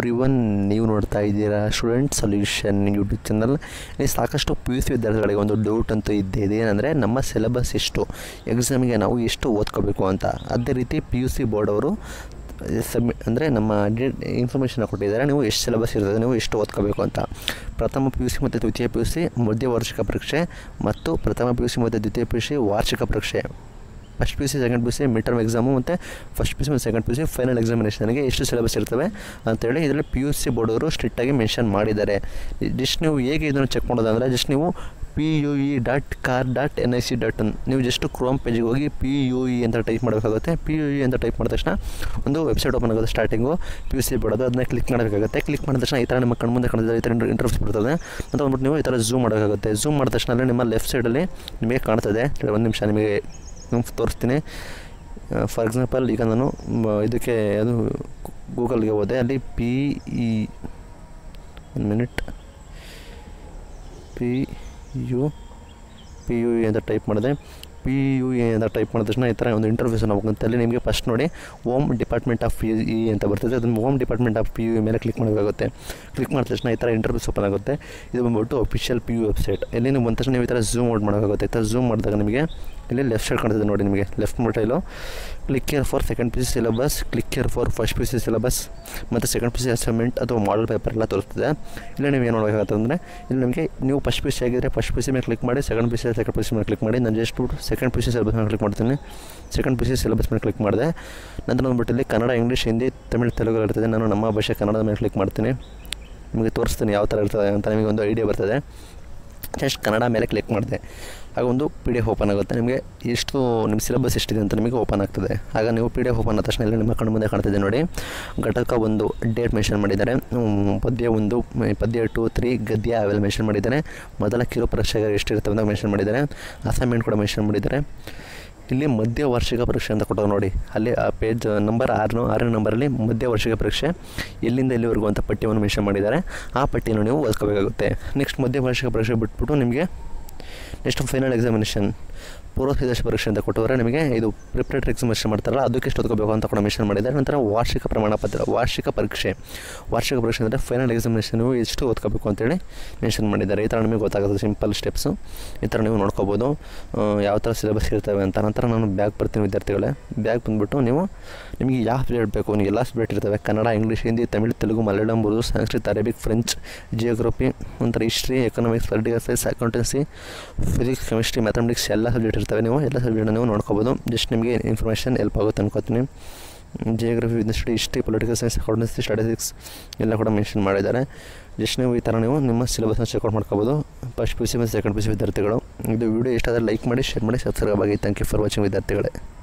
every one ನೀವು ನೋಡ್ತಾ ಇದ್ದೀರಾ ಸ್ಟೂಡೆಂಟ್ ಸೊಲ್ಯೂಷನ್ ಯೂಟ್ಯೂಬ್ ಚಾನಲ್ ಇಲ್ಲಿ ಸಾಕಷ್ಟು ಪಿ ಯು ಸಿ ವಿದ್ಯಾರ್ಥಿಗಳಿಗೆ ಒಂದು ಡೌಟ್ ಅಂತೂ ಇದ್ದೇ ಇದೆ ಏನಂದರೆ ನಮ್ಮ ಸಿಲೆಬಸ್ ಎಷ್ಟು ಎಕ್ಸಾಮಿಗೆ ನಾವು ಎಷ್ಟು ಓದ್ಕೋಬೇಕು ಅಂತ ಅದೇ ರೀತಿ ಪಿ ಯು ಸಿ ಬೋರ್ಡ್ ಅವರು ಸಬ್ಮಿ ಅಂದರೆ ನಮ್ಮ ಇನ್ಫಾರ್ಮೇಷನ್ ಕೊಟ್ಟಿದ್ದಾರೆ ನೀವು ಎಷ್ಟು ಸಿಲೆಬಸ್ ಇರ್ತದೆ ನೀವು ಎಷ್ಟು ಓದ್ಕೋಬೇಕು ಅಂತ ಪ್ರಥಮ ಪಿ ಯು ಸಿ ಮತ್ತು ದ್ವಿತೀಯ ಪಿ ಯು ಸಿ ಮಧ್ಯವಾರ್ಷಿಕ ಪರೀಕ್ಷೆ ಮತ್ತು ಪ್ರಥಮ ಪಿ ಯು ಸಿ ಮತ್ತು ದ್ವಿತೀಯ ಪಿ ಯು ಸಿ ವಾರ್ಷಿಕ ಪರೀಕ್ಷೆ first P U C second P U C mid term exam ಮತ್ತು ಫಸ್ಟ್ ಪಿ ಯು ಸಿ ಮತ್ತು second P U C final ಎಕ್ಸಾಮಿನೇಷನ್ಗೆ ಎಷ್ಟು ಸಿಲೆಬಸ್ ಇರ್ತವೆ ಅಂತೇಳಿ ಇದರಲ್ಲಿ ಪಿ ಯು ಸಿ ಬೋರ್ಡವರು ಸ್ಟ್ರಿಕ್ಟಾಗಿ ಮೆನ್ಷನ್ ಮಾಡಿದ್ದಾರೆ ಜಸ್ಟ್ ನೀವು ಹೇಗೆ ಇದನ್ನು ಚೆಕ್ ಮಾಡೋದಂದರೆ ಜಸ್ಟ್ ನೀವು P U E dot kar dot N I C dot in ನೀವು ಜಸ್ಟ್ ಕ್ರೋಮ್ ಪೇಜಿಗೆ ಹೋಗಿ ಪಿ ಯು ಇ ಅಂತ ಟೈಪ್ ಮಾಡಬೇಕಾಗುತ್ತೆ ಪಿ ಯು ಇ ಅಂತ ಟೈಪ್ ಮಾಡಿದ ತಕ್ಷಣ ಒಂದು ವೆಬ್ಸೈಟ್ ಓಪನ್ ಆಗುತ್ತೆ ಸ್ಟಾರ್ಟಿಂಗು ಪಿ ಯು ಸಿ ಬಿಡೋದು ಅದನ್ನ ಕ್ಲಿಕ್ ಮಾಡಬೇಕಾಗುತ್ತೆ ಕ್ಲಿಕ್ ಮಾಡಿದ ತಕ್ಷಣ ಈ ಥರ ನಿಮ್ಮ ಕಣ್ಮುಂದೆ ಕಾಣಿದ್ರೆ ಈ ಥರ ಇಂಟರ್ಫೇಸ್ ಬರ್ತದೆ ಅಂತ ಅಂದ್ಬಿಟ್ಟು ನೀವು ಈ ಥರ ಝೂಮ್ ಮಾಡಬೇಕಾಗುತ್ತೆ ಝೂಮ್ ಮಾಡಿದ ತಕ್ಷಣ ಅಲ್ಲಿ ನಿಮ್ಮ ಲೆಫ್ಟ್ ಸೈಡಲ್ಲಿ ನಿಮಗೆ ಕಾಣ್ತದೆ ಒಂದು ನಿಮಿಷ ನಿಮಗೆ ನಿಮ್ಗೆ ತೋರಿಸ್ತೀನಿ ಫಾರ್ ಎಕ್ಸಾಂಪಲ್ ಈಗ ನಾನು ಮ- ಇದಕ್ಕೆ ಅದು ಗೂಗಲ್ಗೆ ಹೋದೆ ಅಲ್ಲಿ ಪಿ ಇ ಒಂದು minute P U P U A ಅಂತ ಟೈಪ್ ಮಾಡಿದೆ ಪಿ ಯು ಎ ಅಂತ ಟೈಪ್ ಮಾಡಿದ ತಕ್ಷಣ ಈ ಥರ ಒಂದು ಇಂಟರ್ವ್ಯೂಸ್ ಹೋಗುತ್ತೆ ಅಲ್ಲಿ ನಿಮಗೆ ಫಸ್ಟ್ ನೋಡಿ home department of P E ಅಂತ ಬರ್ತದೆ ಅದನ್ನು home department of P U ಮೇಲೆ ಕ್ಲಿಕ್ ಮಾಡಬೇಕಾಗುತ್ತೆ ಕ್ಲಿಕ್ ಮಾಡಿದ ತಕ್ಷಣ ಈ ಥರ ಇಂಟರ್ವ್ಯೂಸ್ ಓಪನ್ ಆಗುತ್ತೆ ಇದು ಬಂದ್ಬಿಟ್ಟು ಅಫಿಷಿಯಲ್ ಪಿ ಯು ವೆಬ್ಸೈಟ್ ಇಲ್ಲಿ ನೀವು ಬಂದ ತಕ್ಷಣ ನೀವು ಈ ಥರ ಝೂಮ್ ಔಟ್ ಮಾಡಬೇಕಾಗುತ್ತೆ ಈ ಥರ ಝೂಮ್ ಮಾಡಿದಾಗ ನಿಮಗೆ ಇಲ್ಲಿ ಲೆಫ್ಟ್ ಸೈಡ್ ಕಾಣ್ತದೆ ನೋಡಿ ನಿಮಗೆ ಲೆಫ್ಟ್ ಮೊಟೈಲು click here for second P C syllabus click here for first P C syllabus ಮತ್ತು ಸೆಕೆಂಡ್ ಪಿ ಸಿ ಅಸೈನ್ಮೆಂಟ್ ಅಥವಾ ಮಾಡಲ್ ಪೇಪರ್ ಎಲ್ಲ ತೋರಿಸ್ತದೆ ಇಲ್ಲಿ ನೀವು ಏನು ಮಾಡಬೇಕಾಗುತ್ತೆ ಅಂದರೆ ಇಲ್ಲಿ ನಿಮಗೆ ನೀವು ಫಸ್ಟ್ ಪಿ ಸಿ ಆಗಿದ್ದರೆ ಫಸ್ಟ್ ಪಿ ಸಿ ಮೇಲೆ ಕ್ಲಿಕ್ ಮಾಡಿ second P C second P C ಮೇಲೆ ಕ್ಲಿಕ್ ಮಾಡಿ ನಾನು just second P C syllabus ಮೇಲೆ ಕ್ಲಿಕ್ ಮಾಡ್ತೀನಿ ಸೆಕೆಂಡ್ ಪಿ ಸಿ ಸಿಲೆಬಸ್ ಮೇಲೆ ಕ್ಲಿಕ್ ಮಾಡಿದೆ ನಂತರ ಬಂದ್ಬಿಟ್ಟು ಇಲ್ಲಿ ಕನ್ನಡ ಇಂಗ್ಲೀಷ್ ಹಿಂದಿ ತಮಿಳು ತೆಲುಗು ಇರ್ತದೆ ನಾನು ನಮ್ಮ ಭಾಷೆ ಕನ್ನಡದ ಮೇಲೆ ಕ್ಲಿಕ್ ಮಾಡ್ತೀನಿ ನಿಮಗೆ ತೋರಿಸ್ತೀನಿ ಯಾವ ಥರ ಇರ್ತದೆ ಅಂತ ನಿಮಗೆ ಒಂದು ಐಡಿಯಾ ಬರ್ತದೆ ಜಸ್ಟ್ ಕನ್ನಡ ಮೇಲೆ ಕ್ಲಿಕ್ ಮಾಡಿದೆ ಆಗ ಒಂದು ಪಿ ಡಿ ಎಫ್ ಓಪನ್ ಆಗುತ್ತೆ ನಿಮಗೆ ಎಷ್ಟು ನಿಮ್ಮ ಸಿಲೆಬಸ್ ಎಷ್ಟಿದೆ ಅಂತ ನಿಮಗೆ ಓಪನ್ ಆಗ್ತದೆ ಆಗ ನೀವು ಪಿ ಡಿ ಎಫ್ ಓಪನ್ ಆದ ತಕ್ಷಣ ಇಲ್ಲಿ ನಿಮ್ಮ ಕಣ್ಣು ಮುಂದೆ ಕಾಣ್ತಿದೆ ನೋಡಿ ಘಟಕ ಒಂದು ಡೇಟ್ ಮೆನ್ಷನ್ ಮಾಡಿದ್ದಾರೆ ಹ್ಮ್, ಪದ್ಯ ಒಂದು ಮ- ಪದ್ಯ ಟು ತ್ರೀ ಗದ್ಯ ಅವೆಲ್ಲ ಮೆನ್ಷನ್ ಮಾಡಿದ್ದಾರೆ ಮೊದಲ ಕಿರು ಪರೀಕ್ಷೆಗೆ ಎಷ್ಟಿರ್ತವೆ ಅಂತ ಮೆನ್ಷನ್ ಮಾಡಿದ್ದಾರೆ ಅಸೈನ್ಮೆಂಟ್ ಕೂಡ ಮೆನ್ಷನ್ ಮಾಡಿದ್ದಾರೆ ಇಲ್ಲಿ ಮಧ್ಯ ವಾರ್ಷಿಕ ಪರೀಕ್ಷೆ ಅಂತ ಕೊಟ್ಟವು ನೋಡಿ ಅಲ್ಲಿ ಆ ಪೇಜ್ ನಂಬರ್ ಆರು ಆರನೇ ನಂಬರಲ್ಲಿ ಮಧ್ಯ ವಾರ್ಷಿಕ ಪರೀಕ್ಷೆ ಎಲ್ಲಿಂದ ಎಲ್ಲಿವರೆಗೂ ಅಂತ ಪಠ್ಯವನ್ನು ಮೆನ್ಷನ್ ಮಾಡಿದ್ದಾರೆ ಆ ಪಟ್ಟಿಯನ್ನು ನೀವು ಓದ್ಕೋಬೇಕಾಗುತ್ತೆ ನೆಕ್ಸ್ಟ್ ಮಧ್ಯ ವಾರ್ಷಿಕ ಪರೀಕ್ಷೆ ಬಿಟ್ಬಿಟ್ಟು ನಿಮಗೆ ನೆಕ್ಸ್ಟ್ ಫೈನಲ್ ಎಕ್ಸಾಮಿನೇಷನ್ ಪೂರ್ವ ಸಿದ್ಧೇಶ ಪರೀಕ್ಷೆ ಅಂತ ಕೊಟ್ಟವರೆ ನಿಮಗೆ ಇದು ಪ್ರಿಪ್ರೇಟರಿ ಎಕ್ಸಾಮಿನೇಷನ್ ಮಾಡ್ತಾರಲ್ಲ ಅದಕ್ಕೆ ಎಷ್ಟು ಓದ್ಕೋಬೇಕು ಅಂತ ಕೂಡ ಮೆನ್ಷನ್ ಮಾಡಿದ್ದಾರೆ ನಂತರ ವಾರ್ಷಿಕ ಪ್ರಮಾಣ ಪತ್ರ ವಾರ್ಷಿಕ ಪರೀಕ್ಷೆ ವಾರ್ಷಿಕ ಪರೀಕ್ಷೆ ಅಂದರೆ ಫೈನಲ್ ಎಕ್ಸಾಮಿನೇಷನ್ ನೀವು ಎಷ್ಟು ಓದ್ಕೋಬೇಕು ಅಂತೇಳಿ ಮೆನ್ಷನ್ ಮಾಡಿದ್ದಾರೆ ಈ ಥರ ನಿಮಗೆ ಗೊತ್ತಾಗುತ್ತೆ ಸಿಂಪಲ್ ಸ್ಟೆಪ್ಸು ಈ ಥರ ನೀವು ನೋಡ್ಕೋಬೋದು ಆ, ಯಾವ ಥರ ಸಿಲೆಬಸ್ ಇರ್ತವೆ ಅಂತ ನಂತರ ನಾನು ಬ್ಯಾಗ್ ಬರ್ತೀನಿ ವಿದ್ಯಾರ್ಥಿಗಳೇ ಬ್ಯಾಗ್ ಬಂದುಬಿಟ್ಟು ನೀವು ನಿಮಗೆ ಯಾವ ಸಬ್ಜೆಕ್ಟ್ ಬೇಕು ನೀವು ಎಲ್ಲ ಸಬ್ಜೆಕ್ಟ್ ಇರ್ತವೆ Kannada English Hindi Tamil Telugu Malayalam Urdu Sanskrit Arabic French geography ಒಂಥರ history economics political science accountancy physics chemistry mathematics ಎಲ್ಲ ಸಬ್ಜೆಕ್ಟ್ ಇರ್ತವೆ ನೀವು ಎಲ್ಲ ಸಬ್ಜೆಕ್ಟ್ನ ನೀವು ನೋಡ್ಕೋಬೋದು ಜಸ್ಟ್ ನಿಮಗೆ ಇನ್ಫಾರ್ಮೇಷನ್ ಹೆಲ್ಪ್ ಆಗುತ್ತೆ ಅನ್ಕೋತೀನಿ geography business study history political science accountancy statistics ಎಲ್ಲ ಕೂಡ ಮೆನ್ಷನ್ ಮಾಡಿದ್ದಾರೆ ಜಸ್ಟ್ ನೀವು ಈ ಥರ ನೀವು ನಿಮ್ಮ ಸಿಲೆಬಸ್ನ ಚೆಕ್ಔಟ್ ಮಾಡ್ಕೋಬೋದು ಫಸ್ಟ್ ಪಿ ಸಿ ಮತ್ತು ಸೆಕೆಂಡ್ ಪಿ ಸಿ ವಿದ್ಯಾರ್ಥಿಗಳು ಇದು ವಿಡಿಯೋ ಇಷ್ಟ ಆದರೆ ಲೈಕ್ ಮಾಡಿ ಶೇರ್ ಮಾಡಿ ಸಬ್ಸ್ಕ್ರೈಬ್ ಆಗಿ ಥ್ಯಾಂಕ್ ಯು ಫಾರ್ ವಾಚಿಂಗ್ ವಿದ್ಯಾರ್ಥಿಗಳೇ